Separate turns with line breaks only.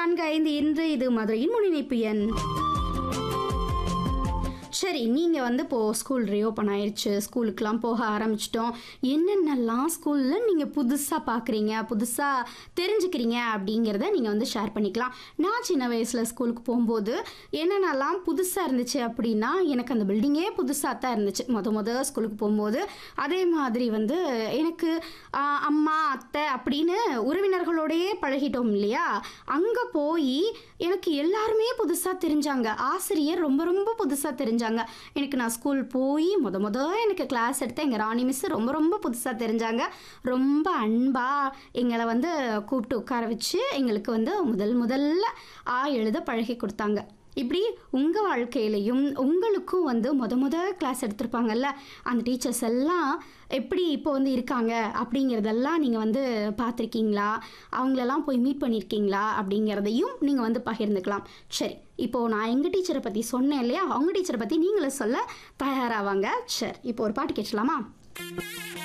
நான்கு ஐந்து இன்று இது மதுரையின் முன்னிணைப்பு எண் சரி நீங்கள் வந்து இப்போது ஸ்கூல் ரீஓப்பன் ஆயிடுச்சு ஸ்கூலுக்கெலாம் போக ஆரம்பிச்சிட்டோம் என்னென்னலாம் ஸ்கூலில் நீங்கள் புதுசாக பார்க்குறீங்க புதுசாக தெரிஞ்சுக்கிறீங்க அப்படிங்கிறத நீங்கள் வந்து ஷேர் பண்ணிக்கலாம் நான் சின்ன வயசில் ஸ்கூலுக்கு போகும்போது என்னென்னலாம் புதுசாக இருந்துச்சு அப்படின்னா எனக்கு அந்த பில்டிங்கே புதுசாக தான் இருந்துச்சு மொத மொத ஸ்கூலுக்கு போகும்போது அதே மாதிரி வந்து எனக்கு ஆ, அம்மா அத்தை அப்படின்னு உறவினர்களோடையே பழகிட்டோம் இல்லையா அங்கே போய் எனக்கு எல்லாருமே புதுசாக தெரிஞ்சாங்க ஆசிரியர் ரொம்ப ரொம்ப புதுசாக தெரிஞ்சாங்க எனக்கு நான் ஸ்கூல் போய் முத முத எனக்கு கிளாஸ் எடுத்த எங்கள் ராணி மிஸ் ரொம்ப ரொம்ப புதுசாக தெரிஞ்சாங்க ரொம்ப அன்பாக எங்களை வந்து கூப்பிட்டு உட்கார வச்சு எங்களுக்கு வந்து முதல் முதல்ல ஆ எழுத பழகி கொடுத்தாங்க இப்படி உங்கள் வாழ்க்கையிலையும் உங்களுக்கும் வந்து முத முத கிளாஸ் எடுத்திருப்பாங்கல்ல அந்த டீச்சர்ஸ் எல்லாம் எப்படி இப்போ வந்து இருக்காங்க அப்படிங்கிறதெல்லாம் நீங்கள் வந்து பார்த்துருக்கீங்களா அவங்களெல்லாம் போய் மீட் பண்ணியிருக்கீங்களா அப்படிங்கிறதையும் நீங்கள் வந்து பகிர்ந்துக்கலாம் சரி இப்போது நான் எங்கள் டீச்சரை பற்றி சொன்னேன் இல்லையா அவங்க டீச்சரை பற்றி நீங்களும் சொல்ல தயாராவாங்க சரி இப்போ ஒரு பாட்டு கேட்கலாமா